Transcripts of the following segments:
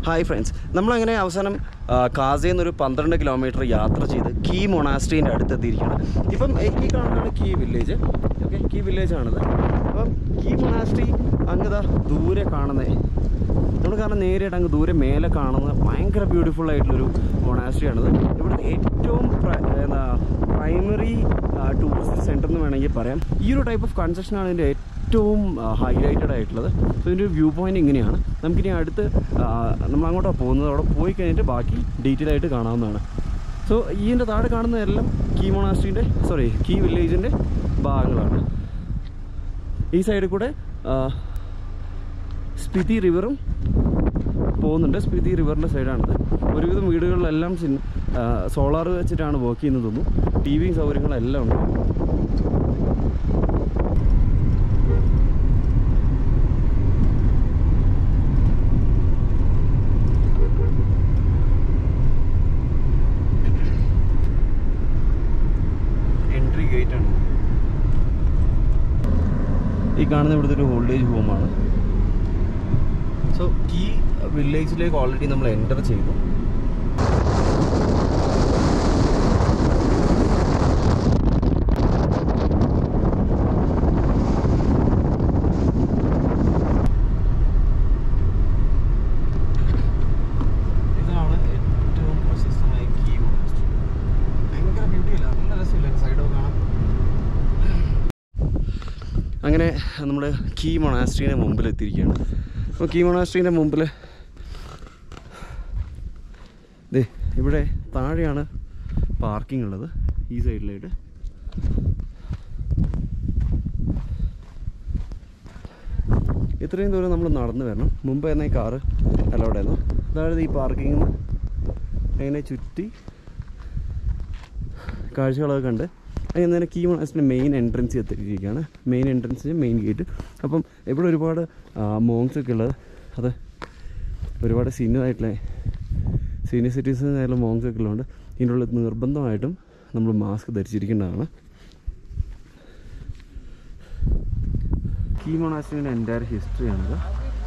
hi friends നമ്മളങ്ങനെ അവസാനം ആ, കാസയിൽ നിന്നൊരു പന്ത്രണ്ട് കിലോമീറ്റർ യാത്ര ചെയ്ത് കീ മൊണാസ്ട്രീൻ്റെ അടുത്ത് എത്തിയിരിക്കുകയാണ് ഇപ്പം ഏ, ഈ കാണുന്നതാണ് Key village okay Key village ആണിത് അപ്പം കീ മൊണാസ്ട്രി അങ്ങ് ദൂരെ കാണുന്നത് നമ്മൾ കാരണം നേരിട്ട് അങ്ങ് ദൂരെ മേലെ കാണുന്ന ഭയങ്കര ബ്യൂട്ടിഫുൾ ആയിട്ടുള്ളൊരു മൊണാസ്ട്രി ആണിത് ഇവിടുത്തെ ഏറ്റവും പ്ര- എന്താ പ്രൈമറി ടൂറിസ്റ്റ് സെൻറ്റർ എന്ന് വേണമെങ്കിൽ പറയാം ഈ ഒരു ടൈപ്പ് ഓഫ് കൺസ്ട്രക്ഷൻ ആണ് ഇതിൻ്റെ ഏറ്റവും ഹൈലൈറ്റഡ് ആയിട്ടുള്ളത് സോ ഇതിൻ്റെ ഒരു വ്യൂ പോയിന്റ് ഇങ്ങനെയാണ് നമുക്കിനി അടുത്ത് ആ, നമ്മൾ അങ്ങോട്ടാണ് പോകുന്നത് അവിടെ പോയി കഴിഞ്ഞിട്ട് ബാക്കി ഡീറ്റെയിൽ ആയിട്ട് കാണാവുന്നതാണ് സോ ഇതിൻ്റെ താഴെ കാണുന്നതെല്ലാം കീ മൊണാസ്ട്രീൻ്റെ സോറി കീ വില്ലേജിൻ്റെ ഭാഗങ്ങളാണ് ഈ സൈഡിൽ കൂടെ ആ, സ്പിതി റിവറും പോകുന്നുണ്ട് സ്പിതി റിവറിൻ്റെ സൈഡാണിത് ഒരുവിധം വീടുകളിലെല്ലാം സോളാർ വെച്ചിട്ടാണ് വർക്ക് ചെയ്യുന്നത് തോന്നുന്നു ടി വി സൗകര്യങ്ങളെല്ലാം ഉണ്ട് എൻട്രി ഗേറ്റ് ആണ് ഈ കാണുന്ന ഇവിടുത്തെ ഒരു ഓൾഡ് ഹോമാണ് സോ ഈ വില്ലേജിലേക്ക് ഓൾറെഡി നമ്മൾ എൻ്റർ ചെയ്തു ഇതാണ് ഏറ്റവും പ്രശസ്തമായ കീ മോണാസ്ട്രി ഭയങ്കര ബ്യൂട്ടിയില്ല നല്ല രസമില്ല സൈഡൊക്കെ കാണാൻ അങ്ങനെ നമ്മൾ കീ മൊണാസ്ട്രീൻ്റെ മുമ്പിൽ എത്തിയിരിക്കുകയാണ് അപ്പോൾ കീ മൊണാസ്ട്രീൻ്റെ മുമ്പിൽ ദേ ഇവിടെ താഴെയാണ് പാർക്കിംഗ് ഉള്ളത് ഈ സൈഡിലായിട്ട് ഇത്രയും ദൂരം നമ്മൾ നടന്നു വരണം മുമ്പ് തന്നെ ഈ കാറ് അലൗഡ് ആയിരുന്നു അതായത് ഈ പാർക്കിംഗ് അതിനെ ചുറ്റി കാഴ്ചകളൊക്കെ കണ്ട് അതിന് നേരെ കീ മണാസിൻ്റെ മെയിൻ എൻട്രൻസ് എത്തിയിരിക്കുകയാണ് മെയിൻ എൻട്രൻസ് മെയിൻ ഗേറ്റ് അപ്പം ഇവിടെ ഒരുപാട് മോങ്സ് ഒക്കെ ഉള്ളത് അത് ഒരുപാട് സീനിയർ ആയിട്ടുള്ള സീനിയർ സിറ്റിസൺ ആയിട്ടുള്ള മോങ്സ് ഒക്കെ ഉള്ളതുകൊണ്ട് ഇതിൻ്റെ ഉള്ളിൽ നിർബന്ധമായിട്ടും നമ്മൾ മാസ്ക് ധരിച്ചിരിക്കേണ്ടതാണ് കീ മൊണാസ്റ്റിൻ്റെ എൻ്റെ ഹിസ്റ്ററിയാണിത്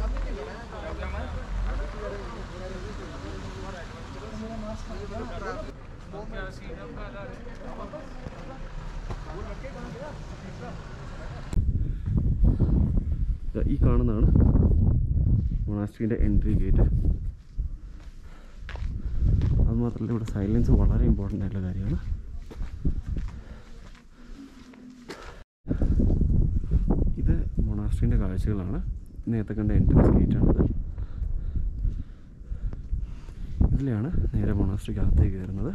ദാ ഈ കാണുന്നതാണ് മൊണാസ്ട്രീൻ്റെ എൻട്രി ഗേറ്റ് അതുമാത്രമല്ല ഇവിടെ സൈലൻസ് വളരെ ഇമ്പോർട്ടൻ്റ് ആയിട്ടുള്ള കാര്യമാണ് ഇത് മൊണാസ്ട്രീൻ്റെ കാഴ്ചകളാണ് നേരത്തെ കണ്ട എൻട്രൻസ് ഗേറ്റാണിത് ഇതിലെയാണ് നേരെ മൊണാസ്ട്രിക്ക് അകത്തേക്ക് കയറുന്നത്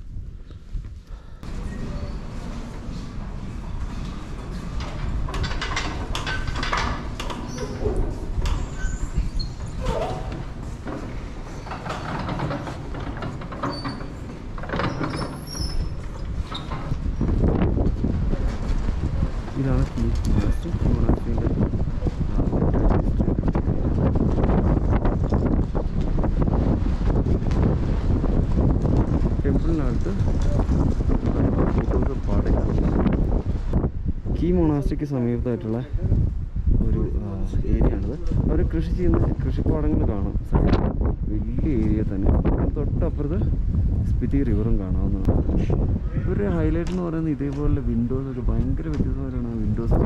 ഇതാണ് ഈ മൊണാസ്ട്രി ഈ മൊണാസ്ട്രീൻ്റെ ടെമ്പിളിനകത്ത് ഫോട്ടോസ് പാടില്ല കീ മൊണാസ്ട്രിക്ക് സമീപത്തായിട്ടുള്ള ഒരു ഏരിയ ആണിത് അവർ കൃഷി ചെയ്യുന്ന കൃഷിപ്പാടങ്ങൾ കാണാം സൈഡിൽ വലിയ ഏരിയ തന്നെ അതിന് തൊട്ടപ്പുറത്ത് സ്പിതി റിവറും കാണാവുന്നതാണ് ഇവരുടെ ഹൈലൈറ്റ് എന്ന് പറയുന്നത് ഇതേപോലെ വിൻഡോസ് ഒക്കെ ഭയങ്കര വ്യത്യസ്തമായിട്ടാണ് വിൻഡോസ്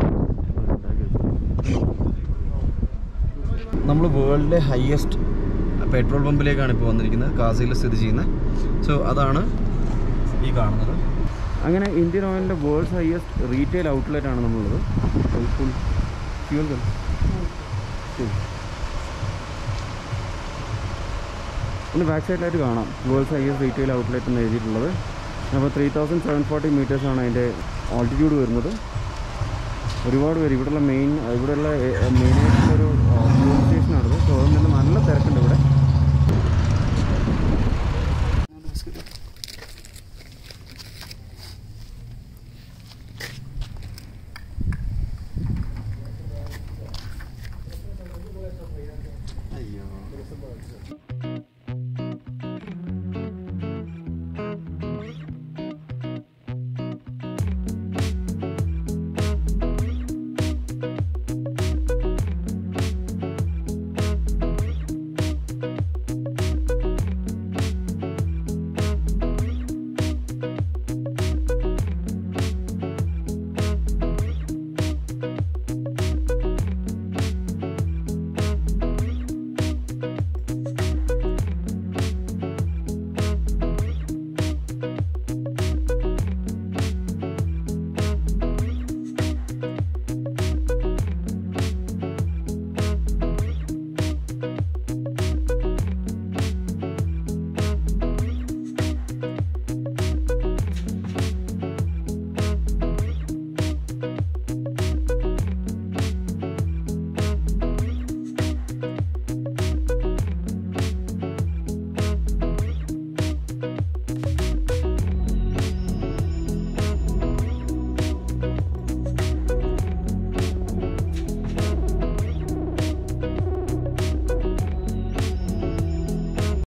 നമ്മൾ വേൾഡിലെ ഹയസ്റ്റ് പെട്രോൾ പമ്പിലേക്കാണ് ഇപ്പോൾ വന്നിരിക്കുന്നത് കാസയിൽ സ്ഥിതി ചെയ്യുന്നത് സോ അതാണ് ഈ കാണുന്നത് അങ്ങനെ ഇന്ത്യൻ ഓയിലിൻ്റെ വേൾഡ്സ് ഹയസ്റ്റ് റീറ്റെയിൽ ഔട്ട്ലെറ്റ് ആണ് നമ്മളുള്ളത് ഫുൾ ഫ്യൂൽ ഒന്ന് ബാക്ക് സൈഡിലായിട്ട് കാണാം വേൾഡ്സ് ഹയസ്റ്റ് റീറ്റെയിൽ ഔട്ട്ലെറ്റ് എന്ന് എഴുതിയിട്ടുള്ളത് അപ്പോൾ ത്രീ തൗസൻഡ് സെവൻ ഫോർട്ടി മീറ്റേഴ്സാണ് അതിൻ്റെ ഓൾട്ടിറ്റ്യൂഡ് വരുന്നത് ഒരുപാട് പേര് ഇവിടെയുള്ള മെയിൻ ഇവിടെയുള്ള മെയിനായിട്ടുള്ളൊരു ഫ്യൂൾ സ്റ്റേഷനാണിത് സോ അതുകൊണ്ട് തന്നെ നല്ല തിരക്കുണ്ട് ഇവിടെ അയ്യോ